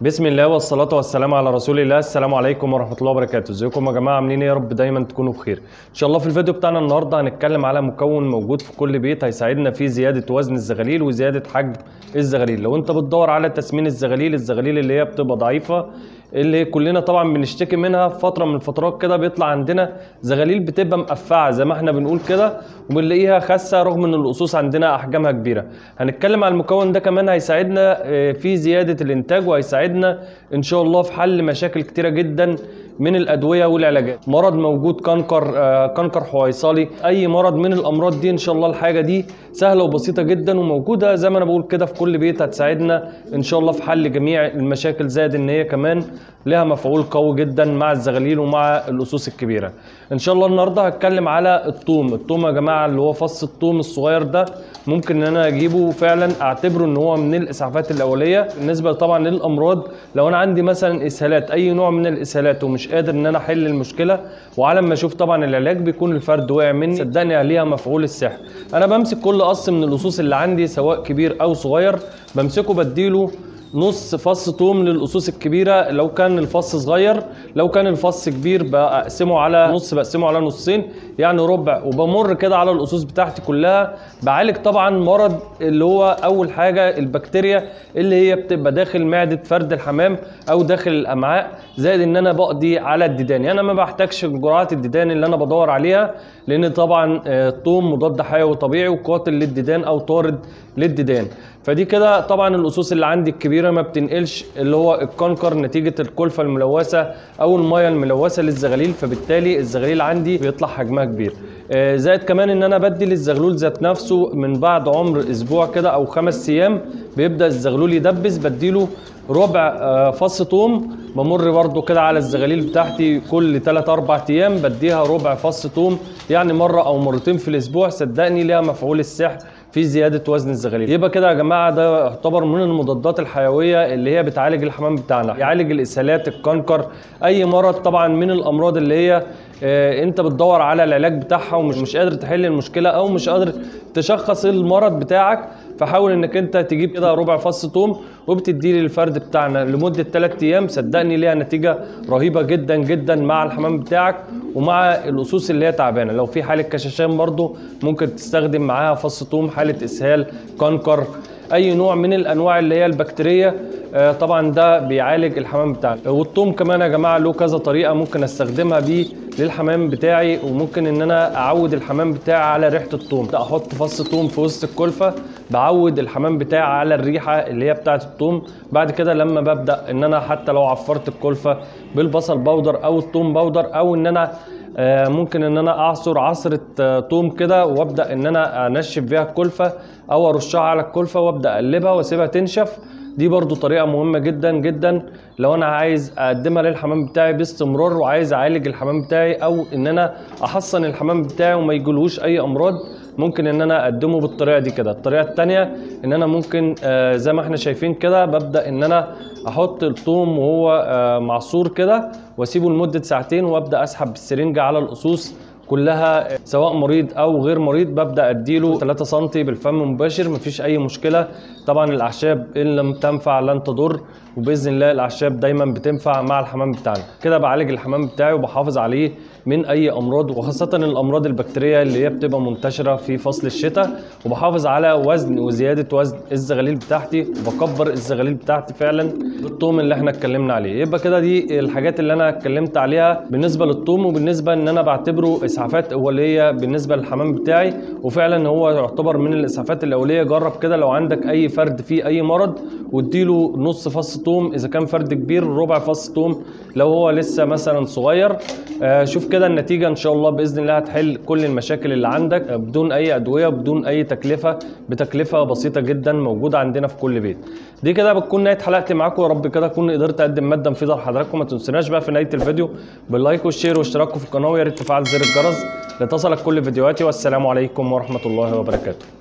بسم الله والصلاة والسلام على رسول الله السلام عليكم ورحمة الله وبركاته ازيكم يا جماعة عاملين ايه يا رب دايما تكونوا بخير ان شاء الله في الفيديو بتاعنا النهاردة هنتكلم على مكون موجود في كل بيت هيساعدنا في زيادة وزن الزغاليل وزيادة حجم الزغاليل لو انت بتدور على تسمين الزغاليل الزغاليل اللي هي بتبقى ضعيفة اللي كلنا طبعا بنشتكي منها في فترة من الفترات كده بيطلع عندنا زغاليل بتبقى مقفعة زي ما احنا بنقول كده وبنلاقيها خاسة رغم ان الأصوص عندنا أحجامها كبيرة هنتكلم على المكون ده كمان هيساعدنا آه، في زيادة الإنتاج وهيساعدنا إن شاء الله في حل مشاكل كتيرة جدا من الادويه والعلاجات مرض موجود كنكر آه، كنكر حويصلي اي مرض من الامراض دي ان شاء الله الحاجه دي سهله وبسيطه جدا وموجوده زي ما انا بقول كده في كل بيت هتساعدنا ان شاء الله في حل جميع المشاكل زائد ان هي كمان لها مفعول قوي جدا مع الزغاليل ومع اللصوص الكبيره ان شاء الله النهارده هتكلم على الثوم الثوم يا جماعه اللي هو فص الثوم الصغير ده ممكن ان انا اجيبه فعلا اعتبره ان هو من الاسعافات الاوليه بالنسبه طبعا للامراض لو انا عندي مثلا اسهالات اي نوع من الاسهالات ومش قادر ان انا احل المشكله وعلى ما اشوف طبعا العلاج بيكون الفرد وقع مني صدقني ليها مفعول السحر انا بمسك كل قص من اللصوص اللي عندي سواء كبير او صغير بمسكه بديله نص فص توم للقصوص الكبيره لو كان الفص صغير لو كان الفص كبير بقسمه على نص بقسمه على نصين يعني ربع وبمر كده على القصوص بتاعتي كلها بعالج طبعا مرض اللي هو اول حاجه البكتيريا اللي هي بتبقى داخل معده فرد الحمام او داخل الامعاء زائد ان انا بقضي على الديدان يعني انا ما بحتاجش جرعات الديدان اللي انا بدور عليها لان طبعا آه، الثوم مضاد حيوي طبيعي وقاتل للديدان او طارد للديدان فدي كده طبعا الاسوس اللي عندي الكبيره ما بتنقلش اللي هو الكنكر نتيجه الكلفه الملوثه او الميه الملوثه للزغاليل فبالتالي الزغاليل عندي بيطلع حجمها كبير آه، زائد كمان ان انا بدي للزغلول ذات نفسه من بعد عمر اسبوع كده او خمس ايام بيبدا الزغلول يدبس بديله ربع آه، فص توم بمر برضو كده على الزغاليل بتاعتي كل 3 4 ايام بديها ربع فص توم يعني مره او مرتين في الاسبوع صدقني ليها مفعول السحر في زياده وزن الزغاليل يبقى كده يا جماعه ده يعتبر من المضادات الحيويه اللي هي بتعالج الحمام بتاعنا يعالج الاسهالات الكنكر اي مرض طبعا من الامراض اللي هي آه، انت بتدور على العلاج بتاعها ومش مش قادر تحل المشكله او مش قادر تشخص المرض بتاعك فحاول انك انت تجيب كده ربع فص توم وبتديه للفرد بتاعنا لمده 3 ايام صدقني ليها نتيجه رهيبه جدا جدا مع الحمام بتاعك ومع الاسوس اللي هي تعبانه لو في حاله كشاشان برضو ممكن تستخدم معاها فص توم حاله اسهال كنكر اي نوع من الانواع اللي هي البكتيريه آه، طبعا ده بيعالج الحمام بتاعنا والثوم كمان يا جماعه له كذا طريقه ممكن استخدمها بيه للحمام بتاعي وممكن ان انا اعود الحمام بتاعي على ريحه الثوم ده احط فص ثوم في وسط الكلفه بعود الحمام بتاعي على الريحه اللي هي بتاعه الثوم بعد كده لما ببدا ان انا حتى لو عفرت الكلفه بالبصل بودر او الثوم بودر او ان انا آه، ممكن ان انا اعصر عصره آه، توم كده وابدا ان انا انشف بيها الكلفه او ارشها على الكلفه وابدا اقلبها واسيبها تنشف دي برضو طريقه مهمه جدا جدا لو انا عايز اقدمها للحمام بتاعي باستمرار وعايز اعالج الحمام بتاعي او ان انا احصن الحمام بتاعي وما يجيلهوش اي امراض ممكن ان انا اقدمه بالطريقه دي كده الطريقه التانية ان انا ممكن آه، زي ما احنا شايفين كده ببدا ان انا احط الثوم وهو آه، معصور كده واسيبه لمده ساعتين وابدا اسحب بالسرنجه على القصوص كلها سواء مريض او غير مريض ببدا اديله 3 سم بالفم مباشر مفيش اي مشكله طبعا الاعشاب ان لم تنفع لن تضر وباذن الله الاعشاب دايما بتنفع مع الحمام بتاعنا كده بعالج الحمام بتاعي وبحافظ عليه من اي امراض وخاصه الامراض البكتيريه اللي هي بتبقى منتشره في فصل الشتاء وبحافظ على وزن وزياده وزن الزغاليل بتاعتي وبكبر الزغاليل بتاعتي فعلا بالثوم اللي احنا اتكلمنا عليه يبقى كده دي الحاجات اللي انا اتكلمت عليها بالنسبه للثوم وبالنسبه ان انا بعتبره اسعافات اوليه بالنسبه للحمام بتاعي وفعلا هو يعتبر من الاسعافات الاوليه جرب كده لو عندك اي فرد فيه اي مرض واديله نص فص ثوم اذا كان فرد كبير ربع فص ثوم لو هو لسه مثلا صغير آه، شوف كده النتيجه ان شاء الله باذن الله هتحل كل المشاكل اللي عندك آه، بدون اي ادويه بدون اي تكلفه بتكلفه بسيطه جدا موجوده عندنا في كل بيت دي كده بتكون نهايه حلقتي معاكم يا رب كده اكون قدرت اقدم ماده مفيده لحضراتكم ما تنسوناش بقى في نهايه الفيديو باللايك والشير واشتراككم في القناه ويا ريت تفعل زر الجرس لتصلك كل فيديوهاتي والسلام عليكم ورحمه الله وبركاته